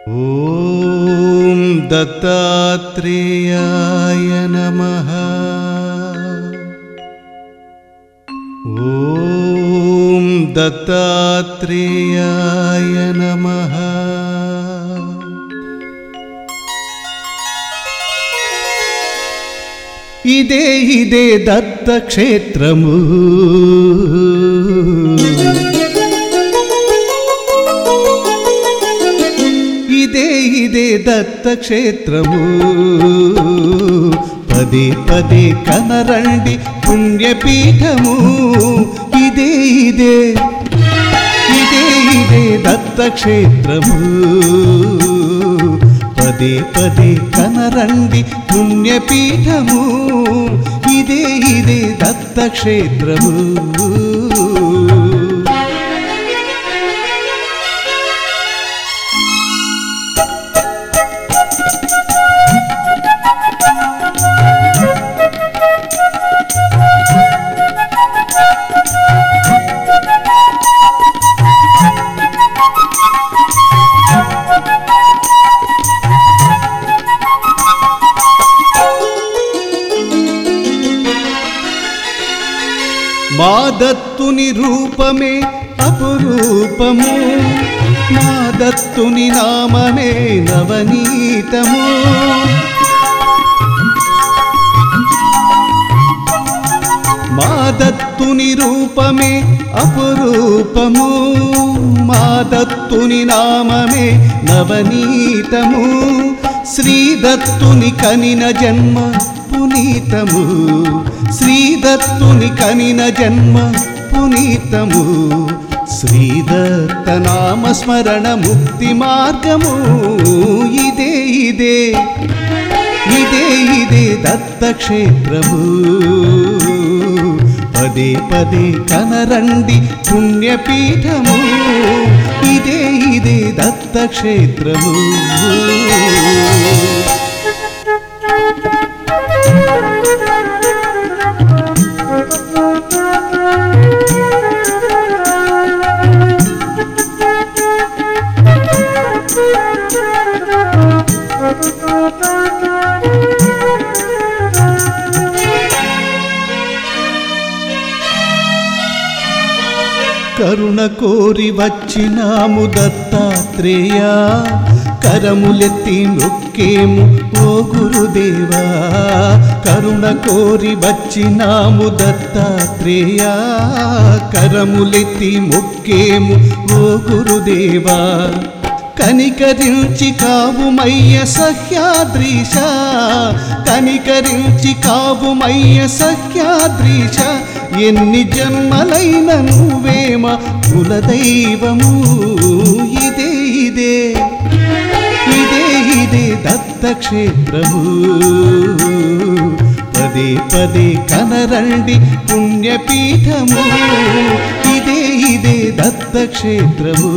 ॐ दत्तात्रेयाय नमः ॐ दत्तात्रेयाय नमः ఇదే ఇదే దత్తక్షేత్రము ఇదే ఇదే దత్తక్షేత్రము పదే పదే కనరండి పుణ్యపీఠము ఇదే ఇదే ఇదే ఇదే దత్తక్షేత్రము పదే పదే కనరండి పుణ్యపీఠము ఇదే ఇదే దత్తక్షేత్రము మా దత్తుని రూపమే అపురూపము మా దత్తుని నామమే నవనీతము మా దత్తుని రూపమే అపురూపము మా దత్తుని నామమే నవనీతము శ్రీదత్తుని కనిన జన్మ పునీతము శ్రీదత్తుని కనిన జన్మ పునీతము శ్రీదత్త నామ స్మరణ ముక్తి మార్గము ఇదే ఇదే ఇదే ఇదే దత్తక్షేత్రము పదే పదే కనరండి పుణ్యపీఠము ఇదే ఇదే దత్తక్షేత్రము కరుణ కోరి వచ్చినాము దత్తాత్రేయ కరములెత్తి నొక్కేము ఓ గురుదేవా కరుణ కోరి వచ్చినాము దత్తాత్రేయ కరములెత్తి మొక్కేము ఓ గురుదేవా కనికరించి కావుమయ్య సహ్యాద్రీష కనికరించి కావుమయ్య సహ్యాద్రీష ఎన్ని జన్మలైన నువ్వేమ కులదైవము ఇదే ఇదే ఇదే ఇదే దత్తక్షేత్రము పదే పదే కనరండి పుణ్యపీఠము ఇదే ఇదే దత్తక్షేత్రము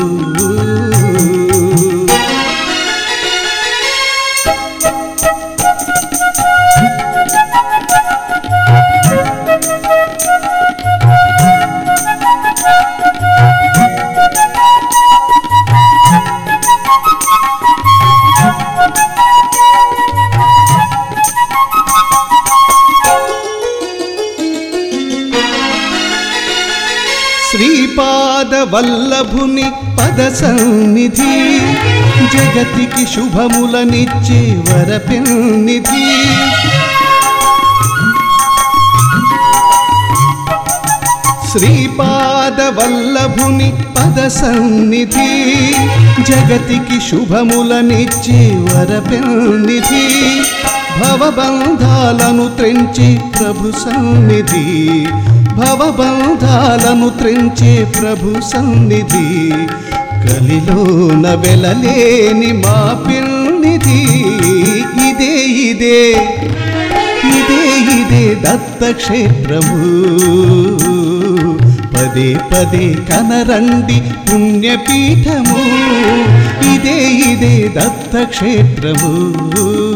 శ్రీపాద వల్లభుని పద సన్నిధి జగతికి శుభములనిచ్చే వరపెన్నిధి శ్రీపాద వల్లభుని పద సన్నిధి జగతికి శుభములనిచ్చే వరపెన్నిధి భవబంధాలను త్రెంచే ప్రభు సన్నిధి భవబంధాలను త్రెంచే ప్రభు సన్నిధి కలిలోన వెలలేని మా పిల్నిధి ఇదే ఇదే ఇదే ఇదే దత్తక్షేత్రము పదే పదే కనరండి పుణ్యపీఠము ఇదే ఇదే దత్తక్షేత్రము